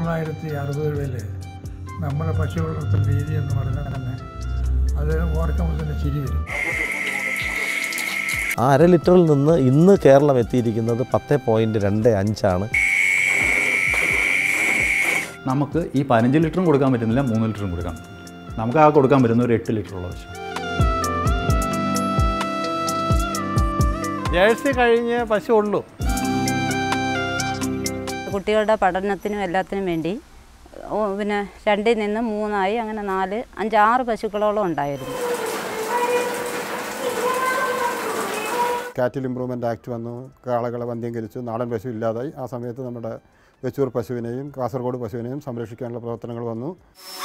തൊള്ളായിരത്തി അറുപതുകളിൽ നമ്മുടെ പശു വളർത്തൽ രീതി എന്ന് പറഞ്ഞാൽ തന്നെ അത് ഓർക്കുമ്പോൾ തന്നെ ചിരി വരും ആ അര ലിറ്ററിൽ നിന്ന് ഇന്ന് കേരളം എത്തിയിരിക്കുന്നത് പത്ത് പോയിൻറ്റ് രണ്ട് അഞ്ചാണ് നമുക്ക് ഈ പതിനഞ്ച് ലിറ്ററും കൊടുക്കാൻ പറ്റുന്നില്ല മൂന്ന് ലിറ്ററും കൊടുക്കാം നമുക്ക് ആ കൊടുക്കാൻ പറ്റുന്ന ഒരു എട്ട് ലിറ്ററുള്ള പശു ജേഴ്സി കഴിഞ്ഞ് പശു ഉള്ളൂ കുട്ടികളുടെ പഠനത്തിനും എല്ലാത്തിനും വേണ്ടി ഓ, പിന്നെ രണ്ടിൽ നിന്ന് മൂന്നായി അങ്ങനെ നാല് അഞ്ചാറ് പശുക്കളോളം ഉണ്ടായിരുന്നു കാറ്റിൽ ഇമ്പ്രൂവ്മെൻ്റ് ആക്ട് വന്നു കാളകളെ വന്ധ്യംകരിച്ചു നാടൻ പശു ഇല്ലാതായി ആ സമയത്ത് നമ്മുടെ വെച്ചൂർ പശുവിനെയും കാസർഗോഡ് പശുവിനെയും സംരക്ഷിക്കാനുള്ള പ്രവർത്തനങ്ങൾ വന്നു